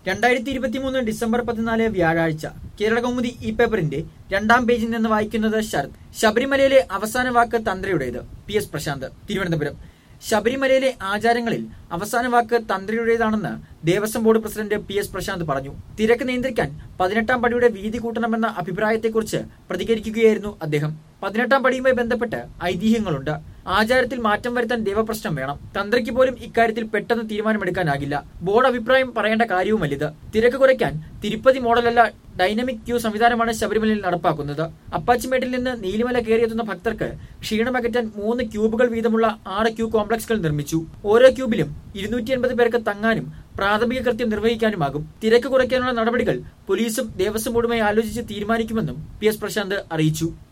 രണ്ടായിരത്തി ഇരുപത്തിമൂന്ന് ഡിസംബർ പതിനാല് വ്യാഴാഴ്ച കേരള കൗമുദി ഈ പേപ്പറിന്റെ രണ്ടാം പേജിൽ നിന്ന് വായിക്കുന്നത് ശരത് ശബരിമലയിലെ അവസാന വാക്ക് തന്ത്രിയുടേത് പി എസ് പ്രശാന്ത് തിരുവനന്തപുരം ശബരിമലയിലെ ആചാരങ്ങളിൽ അവസാന വാക്ക് തന്ത്രിയുടേതാണെന്ന് Devaswom board president P S Prashanth പറഞ്ഞു തിരക്ക് നിയന്ത്രിക്കാൻ പതിനെട്ടാം പടിയുടെ വീതി കൂട്ടണമെന്ന അഭിപ്രായത്തെക്കുറിച്ച് പ്രതികരിക്കുകയായിരുന്നു അദ്ദേഹം പതിനെട്ടാം പടിയുമായി ബന്ധപ്പെട്ട് ഐതിഹ്യങ്ങളുണ്ട് ആചാരത്തിൽ മാറ്റം വരുത്താൻ ദേവപ്രശ്നം വേണം തന്ത്രിക്ക് പോലും ഇക്കാര്യത്തിൽ പെട്ടെന്ന് തീരുമാനമെടുക്കാനാകില്ല ബോർഡ് അഭിപ്രായം പറയേണ്ട കാര്യവുമല്ലിത് തിരക്ക് കുറയ്ക്കാൻ തിരുപ്പതി മോഡലല്ല ഡൈനമിക് ക്യൂ സംവിധാനമാണ് ശബരിമലയിൽ നടപ്പാക്കുന്നത് അപ്പാച്ചിമേട്ടിൽ നിന്ന് നീലിമല കയറിയെത്തുന്ന ഭക്തർക്ക് ക്ഷീണമകറ്റാൻ മൂന്ന് ക്യൂബുകൾ വീതമുള്ള ആറ് ക്യൂ കോംപ്ലക്സുകൾ നിർമ്മിച്ചു ഓരോ ക്യൂബിലും ഇരുന്നൂറ്റി എൺപത് പേർക്ക് തങ്ങാനും പ്രാഥമിക കൃത്യം നിർവഹിക്കാനുമാകും തിരക്ക് കുറയ്ക്കാനുള്ള നടപടികൾ പോലീസും ദേവസ്വം ബോർഡുമായി ആലോചിച്ച് തീരുമാനിക്കുമെന്നും പി എസ് പ്രശാന്ത് അറിയിച്ചു